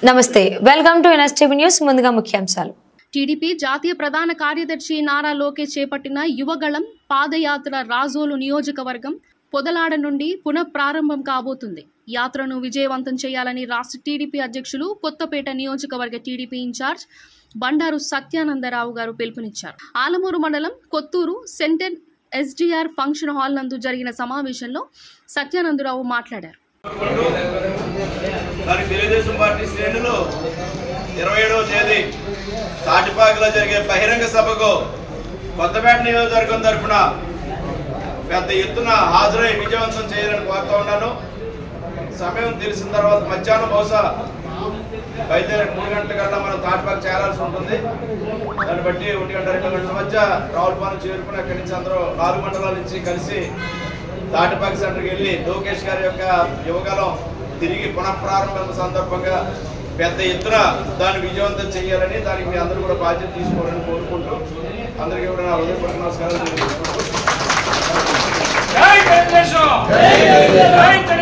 నమస్తే welcome to NSTV news ముందుగా ముఖ్యాంశాలు టీడీపీ జాతీయ ప్రధాన కార్యదర్శి నారా లోకేష్ చేపట్టిన యువగళం పాదయాత్ర రాజోలు నియోజకవర్గం పొదలాడ నుండి పునఃప్రారంభం కాబోతుంది యాత్రను విజయవంతం చేయాలని రాష్ట్ర టీడీపీ అధ్యక్షులు కొత్తపేట నియోజకవర్గ టీడీపీ ఇన్ఛార్జ్ బండారు సత్యానందరావు గారు పిలుపునిచ్చారు ఆలమూరు మండలం Kothuru centre SDR function hall నందు జరిగిన సమావేశంలో సత్యానందరావు మాట్లాడారు మరి తెలుగుదేశం పార్టీ శ్రేణులు ఇరవై ఏడవ తేదీ తాటిపాకలో జరిగే బహిరంగ సభకు కొత్తపేట నియోజకవర్గం తరఫున పెద్ద ఎత్తున హాజరై విజయవంతం చేయాలని కోరుతా ఉన్నాను సమయం తెలిసిన తర్వాత మధ్యాహ్నం బహుశా బయలుదేరి మూడు గంటల కల్లా మనం తాటిపాక చేరాల్సి ఉంటుంది దాన్ని బట్టి ఒకటి గంట రెండు గంటల మధ్య రావులపాలెం చేరుకుని అక్కడి నుంచి అందరూ నాలుగు మండలాల నుంచి కలిసి తాటిపాక సెంటర్కి వెళ్ళి లోకేష్ గారి యొక్క యువకాలం తిరిగి పునఃప్రారంభం సందర్భంగా పెద్ద ఎత్తున దాన్ని విజయవంతం చేయాలని దానికి మీ అందరూ కూడా బాధ్యత తీసుకోవాలని కోరుకుంటూ అందరికీ కూడా నా హృదయపూర్వక నమస్కారాలు తెలియజేసుకుంటూ జై తెలుగుదేశం జై